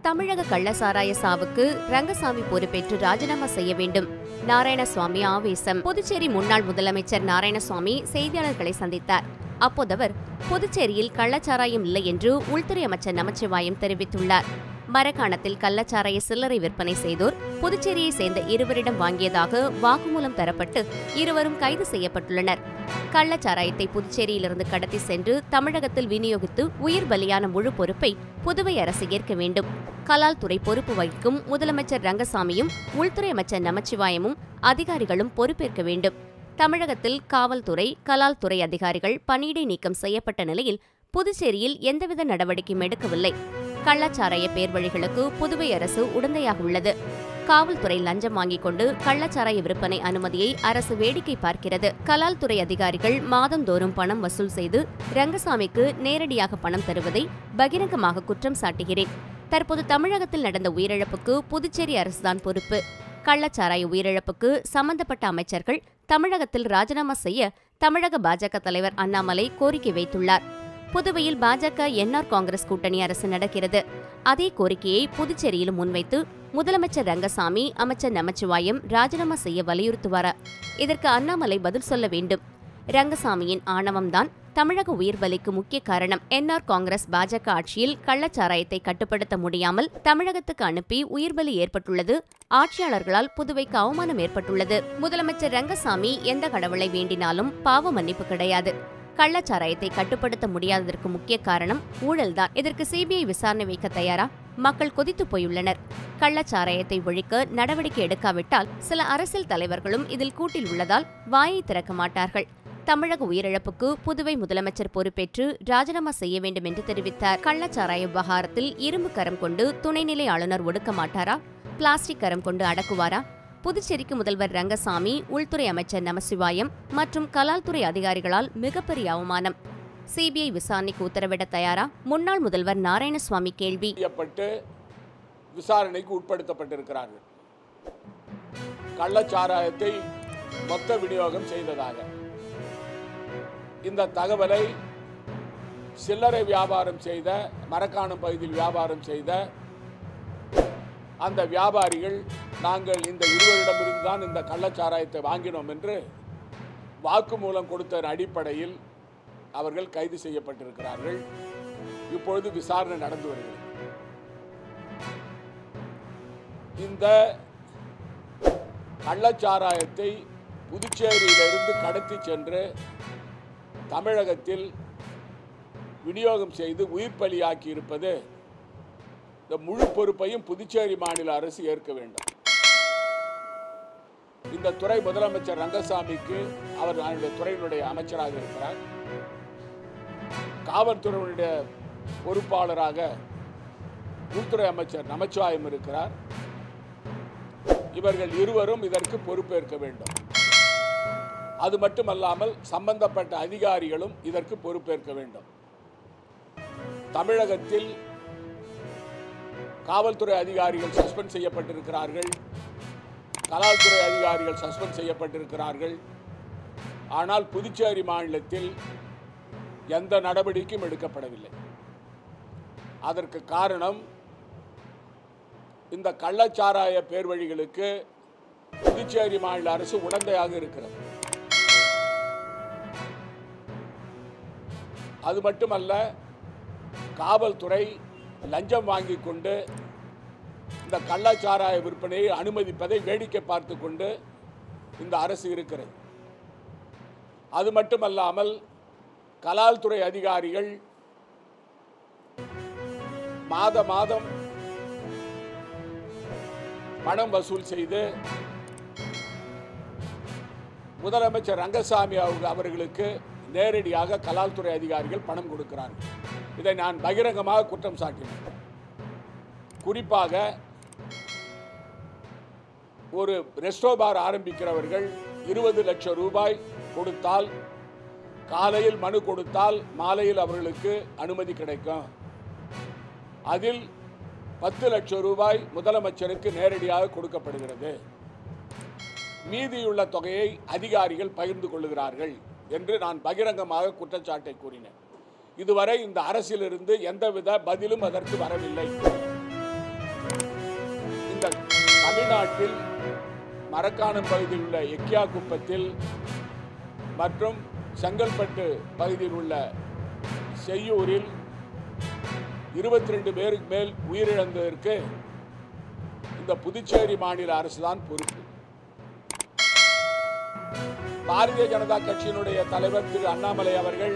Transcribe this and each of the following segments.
தமிழக கள்ளசாராய சாவுக்கு ரங்கசாமி பொறுப்பேற்று ராஜினாமா செய்ய வேண்டும் நாராயணசுவாமி ஆவேசம் புதுச்சேரி முன்னாள் முதலமைச்சர் நாராயணசுவாமி செய்தியாளர்களை சந்தித்தார் அப்போது அவர் புதுச்சேரியில் கள்ளச்சாராயம் இல்லை என்று உள்துறை அமைச்சர் நமச்சிவாயம் தெரிவித்துள்ளார் மரக்காணத்தில் கள்ளச்சாராய சில்லறை விற்பனை செய்தோர் புதுச்சேரியை சேர்ந்த இருவரிடம் வாங்கியதாக வாக்குமூலம் தரப்பட்டு இருவரும் கைது செய்யப்பட்டுள்ளனர் கள்ளச்சாராயத்தை புதுச்சேரியிலிருந்து கடத்தி சென்று தமிழகத்தில் விநியோகித்து உயிர் பலியான முழு பொறுப்பை புதுவை அரசு ஏற்க வேண்டும் கலால் துறை பொறுப்பு வகிக்கும் முதலமைச்சர் ரங்கசாமியும் உள்துறை அமைச்சர் நமச்சிவாயமும் அதிகாரிகளும் பொறுப்பேற்க வேண்டும் தமிழகத்தில் காவல்துறை கலால் துறை அதிகாரிகள் பணியிடை நீக்கம் செய்யப்பட்ட நிலையில் புதுச்சேரியில் எந்தவித நடவடிக்கையும் எடுக்கவில்லை கள்ளச்சாராய பேர்வழிகளுக்கு புதுவை அரசு உடந்தையாக உள்ளது காவல்துறை லஞ்சம் வாங்கிக் கொண்டு கள்ளச்சாராய விற்பனை அனுமதியை அரசு வேடிக்கை பார்க்கிறது கலால் துறை அதிகாரிகள் மாதந்தோறும் பணம் வசூல் செய்து ரங்கசாமிக்கு நேரடியாக பணம் தருவதை பகிரங்கமாக குற்றம் சாட்டுகிறேன் தற்போது தமிழகத்தில் நடந்த உயிரிழப்புக்கு புதுச்சேரி அரசுதான் பொறுப்பு கள்ளச்சாராய உயிரிழப்புக்கு சம்பந்தப்பட்ட அமைச்சர்கள் தமிழகத்தில் ராஜினாமா செய்ய தமிழக பாஜக தலைவர் அண்ணாமலை கோரிக்கை வைத்துள்ளார் புதுவையில் பாஜக என்ஆர் காங்கிரஸ் கூட்டணி அரசு நடக்கிறது அதே கோரிக்கையை புதுச்சேரியிலும் முன்வைத்து முதலமைச்சர் ரங்கசாமி அமைச்சர் நமச்சிவாயம் ராஜினாமா செய்ய வலியுறுத்துவாரா இதற்கு அண்ணாமலை பதில் சொல்ல வேண்டும் ரங்கசாமியின் ஆணவம்தான் தமிழக உயிர் பலிக்கு முக்கிய காரணம் என்ஆர் காங்கிரஸ் பாஜக ஆட்சியில் கள்ளச்சாராயத்தை கட்டுப்படுத்த முடியாமல் தமிழகத்துக்கு அனுப்பி உயிர்பலி ஏற்பட்டுள்ளது ஆட்சியாளர்களால் புதுவைக்கு அவமானம் ஏற்பட்டுள்ளது முதலமைச்சர் ரங்கசாமி எந்த கடவுளை வேண்டினாலும் பாவ மன்னிப்பு கிடையாது கள்ளச்சாராயத்தை கட்டுப்படுத்த முடியாததற்கு முக்கிய காரணம் ஊழல்தான் இதற்கு சிபிஐ விசாரணை வைக்க தயாரா மக்கள் கொதித்து போயுள்ளனர் கள்ளச்சாராயத்தை ஒழிக்க நடவடிக்கை எடுக்காவிட்டால் சில அரசியல் தலைவர்களும் இதில் கூட்டில் உள்ளதால் வாயை திறக்க மாட்டார்கள் தமிழக உயிரிழப்புக்கு புதுவை முதலமைச்சர் பொறுப்பேற்று ராஜினாமா செய்ய வேண்டும் என்று தெரிவித்தார் கள்ளச்சாராய விவகாரத்தில் இரும்பு கரம் கொண்டு துணைநிலை ஆளுநர் ஒடுக்க மாட்டாரா பிளாஸ்டிக் கரம் கொண்டு அடக்குவாரா புதுச்சேரிக்கு முதல்வர் ரங்கசாமி உள்துறை அமைச்சர் நமசிவாயம் மற்றும் கலால்துறை அதிகாரிகளால் மிகப்பெரிய அவமானம் சிபிஐ விசாரணைக்கு உத்தரவிட தயாரா முன்னாள் முதல்வர் நாராயணசுவாமி கேள்வி செய்யப்பட்டு விசாரணைக்கு உட்படுத்தப்பட்டிருக்கிறார்கள் கள்ளச்சாராயத்தை மொத்த விநியோகம் செய்ததாக இந்த தகவலை சில்லறை வியாபாரம் செய்த மரக்காணம் பகுதியில் வியாபாரம் செய்த அந்த வியாபாரிகள் நாங்கள் இந்த இருவரிடமிருந்து தான் இந்த கள்ளச்சாராயத்தை வாங்கினோம் என்று வாக்குமூலம் கொடுத்த அடிப்படையில் அவர்கள் கைது செய்யப்பட்டிருக்கிறார்கள் இப்பொழுது விசாரணை நடந்து வருகிறது இந்த கள்ளச்சாராயத்தை புதுச்சேரியிலிருந்து கடத்தி சென்று தமிழகத்தில் விநியோகம் செய்து உயிர் பலியாக்கி இருப்பது இந்த முழு பொறுப்பையும் புதுச்சேரி மாநில அரசு ஏற்க வேண்டும் இந்த துறை முதலமைச்சர் ரங்கசாமிக்கு அவர் அவருடைய துறையினுடைய அமைச்சராக இருக்கிறார் காவல்துறையினுடைய பொறுப்பாளராக உள்துறை அமைச்சர் நமச்சிவாயம் இருக்கிறார் இவர்கள் இருவரும் இதற்கு பொறுப்பேற்க வேண்டும் அது மட்டுமல்லாமல் சம்பந்தப்பட்ட அதிகாரிகளும் இதற்கு பொறுப்பேற்க வேண்டும் தமிழகத்தில் காவல்துறை அதிகாரிகள் சஸ்பெண்ட் செய்யப்பட்டிருக்கிறார்கள் கலால்துறை அதிகாரிகள் சஸ்பெண்ட் செய்யப்பட்டிருக்கிறார்கள் ஆனால் புதுச்சேரி மாநிலத்தில் எந்த நடவடிக்கையும் எடுக்கப்படவில்லை அதற்கு காரணம் இந்த கள்ளச்சாராய பேர்வழிகளுக்கு புதுச்சேரி மாநில அரசு உடந்தையாக இருக்கிறது அது மட்டுமல்ல காவல்துறை லஞ்சம் வாங்கி கொண்டு இந்த கள்ளச்சாராய விற்பனையை அனுமதிப்பதை வேடிக்கை பார்த்து கொண்டு இந்த அரசு இருக்கிறது அது மட்டுமல்லாமல் கலால்துறை அதிகாரிகள் மாத மாதம் பணம் வசூல் செய்து முதலமைச்சர் ரங்கசாமி அவங்க அவர்களுக்கு நேரடியாக கலால்துறை அதிகாரிகள் பணம் கொடுக்கிறார்கள் இதை நான் பகிரங்கமாக குற்றம் சாட்டினேன் குறிப்பாக ஒரு ரெஸ்டோ பார் ஆரம்பிக்கிறவர்கள் இருபது லட்சம் ரூபாய் கொடுத்தால் காலையில் மனு கொடுத்தால் மாலையில் அவர்களுக்கு அனுமதி கிடைக்கும் அதில் பத்து லட்சம் ரூபாய் முதலமைச்சருக்கு நேரடியாக கொடுக்கப்படுகிறது மீதியுள்ள தொகையை அதிகாரிகள் பகிர்ந்து கொள்ளுகிறார்கள் என்று நான் பகிரங்கமாக குற்றச்சாட்டை கூறினேன் இதுவரை இந்த அரசிலிருந்து எந்தவித பதிலும் அதற்கு வரவில்லை இந்த தமிழ்நாட்டில் மரக்காணம் பகுதியில் உள்ள எக்கியா குப்பத்தில் மற்றும் செங்கல்பட்டு பகுதியில் உள்ள செய்யூரில் இருபத்தி ரெண்டு பேருக்கு மேல் உயிரிழந்ததற்கு இந்த புதுச்சேரி மாநில அரசுதான் பொறுப்பு பாரதிய ஜனதா கட்சியினுடைய தலைவர் திரு அண்ணாமலை அவர்கள்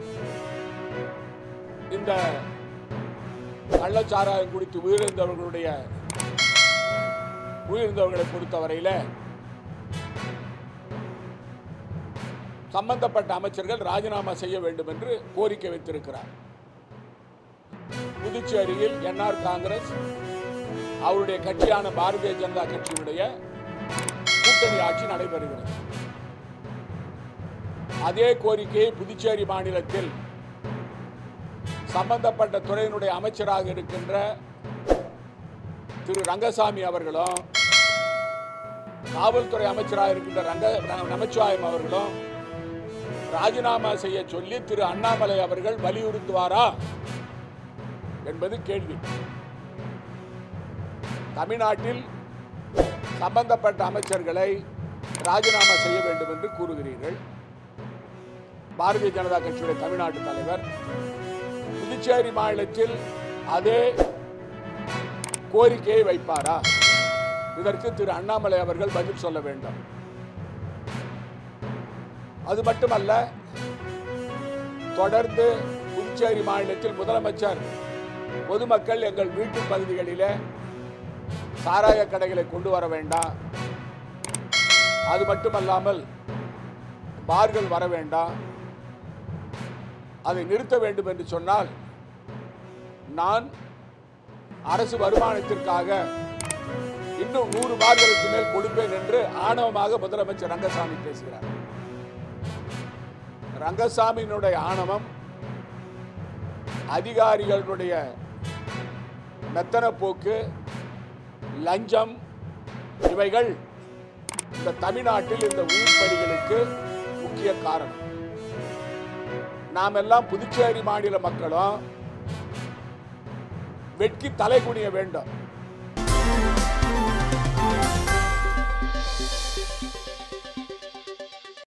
இந்த கள்ளச்சாராயம் குடித்து உயிரிழந்தவர்களுடைய உயிரிழந்தவர்களை பொறுத்தவரையில சம்பந்தப்பட்ட அமைச்சர்கள் ராஜினாமா செய்ய வேண்டும் என்று கோரிக்கை வைத்திருக்கிறார் புதுச்சேரியில் என்ஆர் காங்கிரஸ் அவருடைய கட்சியான பாரதிய ஜனதா கட்சியினுடைய கூட்டணி ஆட்சி நடைபெறுகிறது அதே கோரிக்கையை புதுச்சேரி மாநிலத்தில் சம்பந்தப்பட்ட துறையினுடைய அமைச்சராக இருக்கின்ற திரு ரங்கசாமி அவர்களும் காவல்துறை அமைச்சராக இருக்கின்ற ரங்க நமச்சிவாயம் அவர்களும் ராஜினாமா செய்ய சொல்லி திரு அண்ணாமலை அவர்கள் வலியுறுத்துவாரா என்பது கேள்வி தமிழ்நாட்டில் சம்பந்தப்பட்ட அமைச்சர்களை ராஜினாமா செய்ய வேண்டும் என்று கூறுகிறீர்கள் பாரதிய ஜனதா கட்சியுடைய தமிழ்நாட்டு தலைவர் புதுச்சேரி மாநிலத்தில் அதே கோரிக்கையை வைப்பாரா இதற்கு திரு அண்ணாமலை அவர்கள் பதில் சொல்ல வேண்டும் அது மட்டுமல்ல தொடர்ந்து புதுச்சேரி மாநிலத்தில் முதலமைச்சர் பொதுமக்கள் எங்கள் வீட்டு பகுதிகளிலே சாராய கடைகளை கொண்டு வர வேண்டாம் அது மட்டுமல்லாமல் பார்கள் வர வேண்டாம் அதை நிறுத்த வேண்டும் என்று சொன்னால் நான் அரசு வருமானத்திற்காக இன்னும் நூறு பார்களுக்கு மேல் கொடுப்பேன் என்று ஆணவமாக முதலமைச்சர் ரங்கசாமி பேசுகிறார் ரங்கசாமியினுடைய ஆணவம் அதிகாரிகளுடைய மெத்தன போக்கு லஞ்சம் இவைகள் இந்த தமிழ்நாட்டில் இந்த உயிர் பலிகளுக்கு முக்கிய காரணம் நாம் எல்லாம் புதுச்சேரி மாநில மக்களும் வெட்கி தலை குனிய வேண்டும்